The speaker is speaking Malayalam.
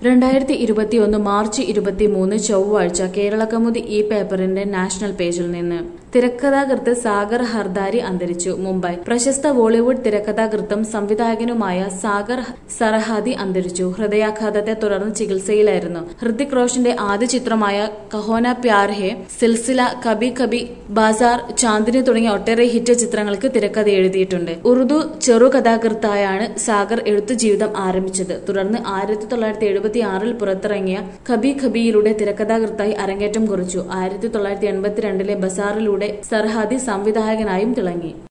രണ്ടായിരത്തി ഇരുപത്തിയൊന്ന് മാർച്ച് ഇരുപത്തിമൂന്ന് ചൊവ്വാഴ്ച കേരളകൗമുദി ഈ പേപ്പറിന്റെ നാഷണൽ പേജിൽ നിന്ന് തിരക്കഥാകൃത്ത് സാഗർ ഹർദാരി അന്തരിച്ചു മുംബൈ പ്രശസ്ത ബോളിവുഡ് തിരക്കഥാകൃത്തും സംവിധായകനുമായ സാഗർ സറഹാദി അന്തരിച്ചു ഹൃദയാഘാതത്തെ തുടർന്ന് ചികിത്സയിലായിരുന്നു ഹൃതിക് റോഷന്റെ ആദ്യ ചിത്രമായ കഹോന പ്യാർ ഹെ സിൽസില കബി കബി ബാസാർ ചാന്ദിനി തുടങ്ങിയ ഒട്ടേറെ ഹിറ്റ് ചിത്രങ്ങൾക്ക് തിരക്കഥ എഴുതിയിട്ടുണ്ട് ഉറുദു ചെറുകഥാകൃത്തായാണ് സാഗർ എഴുത്തു ജീവിതം ആരംഭിച്ചത് തുടർന്ന് ആയിരത്തി തൊള്ളായിരത്തി എഴുപത്തി ആറിൽ പുറത്തിറങ്ങിയ ഖബി ഖബിയിലൂടെ തിരക്കഥാകൃത്തായി അരങ്ങേറ്റം കുറിച്ചു ആയിരത്തി തൊള്ളായിരത്തി എൺപത്തിരണ്ടിലെ ബസാറിലൂടെ സർഹാദി സംവിധായകനായും തിളങ്ങി